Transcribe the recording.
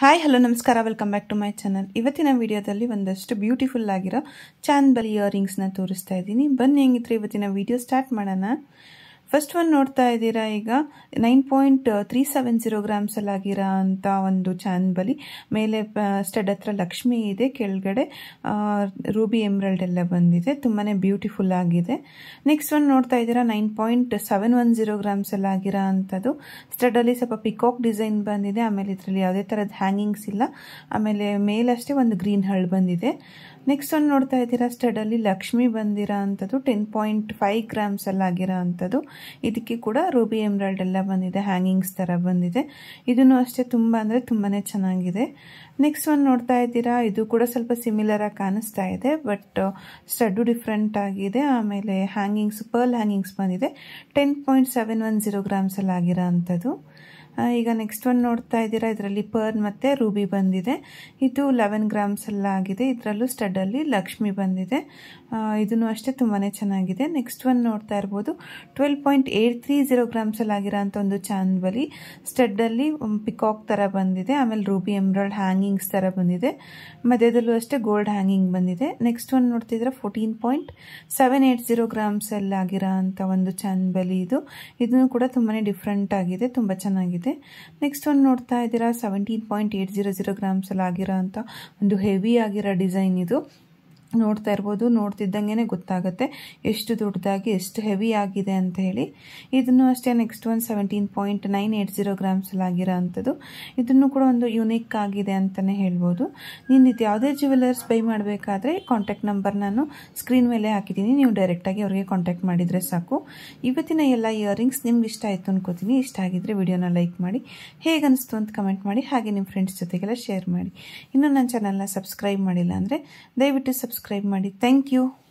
hi hello ನಮಸ್ಕಾರ welcome back to my channel ಇವತ್ತಿನ ವಿಡಿಯೋದಲ್ಲಿ ಒಂದಷ್ಟು ಬ್ಯೂಟಿಫುಲ್ ಆಗಿರೋ ಚಾಂದ್ಬಲಿ ಇಯರಿಂಗ್ಸ್ನ ತೋರಿಸ್ತಾ ಇದ್ದೀನಿ ಬನ್ನಿ ಹೆಂಗಿದ್ರೆ ಇವತ್ತಿನ ವಿಡಿಯೋ ಸ್ಟಾರ್ಟ್ ಮಾಡೋಣ ಫಸ್ಟ್ ಒನ್ ನೋಡ್ತಾ ಇದ್ದೀರಾ ಈಗ nine point three seven zero ಗ್ರಾಮ್ಸಲ್ಲಿ ಆಗಿರೋ ಅಂಥ ಒಂದು ಚಾಂದ್ಬಲಿ ಮೇಲೆ ಸ್ಟಡ್ ಹತ್ರ ಲಕ್ಷ್ಮಿ ಇದೆ ಕೆಳಗಡೆ ರೂಬಿ ಎಮ್ರಲ್ಡ್ ಎಲ್ಲ ಬಂದಿದೆ ತುಂಬಾ ಬ್ಯೂಟಿಫುಲ್ ಆಗಿದೆ ನೆಕ್ಸ್ಟ್ ಒನ್ ನೋಡ್ತಾ ಇದ್ದೀರಾ nine point seven one zero ಗ್ರಾಮ್ಸಲ್ಲಿ ಆಗಿರೋ ಅಂಥದ್ದು ಸ್ಟಡಲ್ಲಿ ಸ್ವಲ್ಪ ಪಿಕಾಕ್ ಡಿಸೈನ್ ಬಂದಿದೆ ಆಮೇಲೆ ಇದರಲ್ಲಿ ಯಾವುದೇ ಥರದ ಹ್ಯಾಂಗಿಂಗ್ಸ್ ಇಲ್ಲ ಆಮೇಲೆ ಮೇಲಷ್ಟೇ ಒಂದು ಗ್ರೀನ್ ಹಳ್ಳು ಬಂದಿದೆ ನೆಕ್ಸ್ಟ್ ಒಂದು ನೋಡ್ತಾ ಇದ್ದೀರಾ ಸ್ಟಡಲ್ಲಿ ಲಕ್ಷ್ಮಿ ಬಂದಿರೋ ಅಂಥದ್ದು ಟೆನ್ ಪಾಯಿಂಟ್ ಫೈವ್ ಗ್ರಾಮ್ಸಲ್ಲಿ ಆಗಿರೋ ಅಂಥದ್ದು ಇದಕ್ಕೆ ಕೂಡ ರೂಬಿ ಎಮ್ರಾಲ್ಡ್ ಎಲ್ಲ ಬಂದಿದೆ ಹ್ಯಾಂಗಿಂಗ್ಸ್ ಥರ ಬಂದಿದೆ ಇದನ್ನು ಅಷ್ಟೇ ತುಂಬ ಅಂದರೆ ತುಂಬಾ ಚೆನ್ನಾಗಿದೆ ನೆಕ್ಸ್ಟ್ ಒಂದು ನೋಡ್ತಾ ಇದ್ದೀರಾ ಇದು ಕೂಡ ಸ್ವಲ್ಪ ಸಿಮಿಲರ್ ಆಗಿ ಕಾಣಿಸ್ತಾ ಇದೆ ಬಟ್ ಸ್ಟಡ್ಡು ಡಿಫ್ರೆಂಟ್ ಆಗಿದೆ ಆಮೇಲೆ ಹ್ಯಾಂಗಿಂಗ್ಸ್ ಪರ್ಲ್ ಹ್ಯಾಂಗಿಂಗ್ಸ್ ಬಂದಿದೆ ten point seven one zero ಗ್ರಾಮ್ಸಲ್ಲಿ ಆಗಿರೋ ಅಂಥದ್ದು ಈಗ ನೆಕ್ಸ್ಟ್ ಒನ್ ನೋಡ್ತಾ ಇದ್ದೀರಾ ಇದರಲ್ಲಿ ಪರ್ಲ್ ಮತ್ತು ರೂಬಿ ಬಂದಿದೆ ಇದು ಲೆವೆನ್ ಗ್ರಾಮ್ಸಲ್ಲ ಆಗಿದೆ ಇದರಲ್ಲೂ ಸ್ಟಡ್ಡಲ್ಲಿ ಲಕ್ಷ್ಮಿ ಬಂದಿದೆ ಇದನ್ನು ಅಷ್ಟೇ ತುಂಬಾ ಚೆನ್ನಾಗಿದೆ ನೆಕ್ಸ್ಟ್ ಒನ್ ನೋಡ್ತಾ ಇರ್ಬೋದು twelve point eight three zero ಗ್ರಾಮ್ಸಲ್ಲಿ ಆಗಿರೋ ಅಂಥ ಒಂದು ಚಾಂದ್ಬಲಿ ಸ್ಟಡ್ಡಲ್ಲಿ ಪಿಕಾಕ್ ಥರ ಬಂದಿದೆ ಆಮೇಲೆ ರೂಬಿ ಎಮ್ರಾಲ್ಡ್ ಹ್ಯಾಂಗಿಂಗ್ಸ್ ಥರ ಬಂದಿದೆ ಮಧ್ಯದಲ್ಲೂ ಅಷ್ಟೇ ಗೋಲ್ಡ್ ಹ್ಯಾಂಗಿಂಗ್ ಬಂದಿದೆ ನೆಕ್ಸ್ಟ್ ಒನ್ ನೋಡ್ತಿದ್ರೆ fourteen point seven eight zero ಗ್ರಾಮ್ಸಲ್ಲಿ ಆಗಿರೋ ಅಂಥ ಒಂದು ಚಾಂದ್ಬಲಿ ಇದು ಇದನ್ನು ಕೂಡ ತುಂಬಾ ಡಿಫ್ರೆಂಟ್ ಆಗಿದೆ ತುಂಬ ಚೆನ್ನಾಗಿದೆ ನೆಕ್ಸ್ಟ್ ಒಂದು ನೋಡ್ತಾ ಇದ್ದೀರಾ seventeen point eight zero zero ಗ್ರಾಮ್ಸಲ್ಲಿ ಆಗಿರೋ ಅಂಥ ಒಂದು ಹೆವಿ ಆಗಿರೋ ಡಿಸೈನ್ ಇದು ನೋಡ್ತಾ ಇರ್ಬೋದು ನೋಡ್ತಿದ್ದಂಗೆ ಗೊತ್ತಾಗುತ್ತೆ ಎಷ್ಟು ದೊಡ್ಡದಾಗಿ ಎಷ್ಟು ಹೆವಿ ಆಗಿದೆ ಅಂತ ಹೇಳಿ ಇದನ್ನು ಅಷ್ಟೇ ನೆಕ್ಸ್ಟ್ ಒಂದು seventeen point nine eight zero ಗ್ರಾಮ್ಸಲ್ಲಿ ಆಗಿರೋ ಅಂಥದ್ದು ಇದನ್ನು ಕೂಡ ಒಂದು ಯುನೀಕ್ ಆಗಿದೆ ಅಂತಲೇ ಹೇಳ್ಬೋದು ನೀನು ಇದು ಯಾವುದೇ ಜ್ಯುವೆಲರ್ಸ್ ಬೈ ಮಾಡಬೇಕಾದ್ರೆ ಕಾಂಟ್ಯಾಕ್ಟ್ ನಂಬರ್ ನಾನು ಸ್ಕ್ರೀನ್ ಮೇಲೆ ಹಾಕಿದ್ದೀನಿ ನೀವು ಡೈರೆಕ್ಟಾಗಿ ಅವರಿಗೆ ಕಾಂಟ್ಯಾಕ್ಟ್ ಮಾಡಿದರೆ ಸಾಕು ಇವತ್ತಿನ ಎಲ್ಲ ಇಯರಿಂಗ್ಸ್ ನಿಮ್ಗೆ ಇಷ್ಟ ಆಯಿತು ಅನ್ಕೋತೀನಿ ಇಷ್ಟ ಆಗಿದ್ದರೆ ವಿಡಿಯೋನ ಲೈಕ್ ಮಾಡಿ ಹೇಗೆ ಅನಿಸ್ತು ಅಂತ ಕಮೆಂಟ್ ಮಾಡಿ ಹಾಗೆ ನಿಮ್ಮ ಫ್ರೆಂಡ್ಸ್ ಜೊತೆಗೆಲ್ಲ ಶೇರ್ ಮಾಡಿ ಇನ್ನೂ ನನ್ನ ಚಾನಲ್ನ ಸಬ್ಸ್ಕ್ರೈಬ್ ಮಾಡಿಲ್ಲ ಅಂದರೆ ದಯವಿಟ್ಟು ಸಬ್ಸ್ಕ್ರೈಬ್ ಮಾಡಿ ಥ್ಯಾಂಕ್ ಯು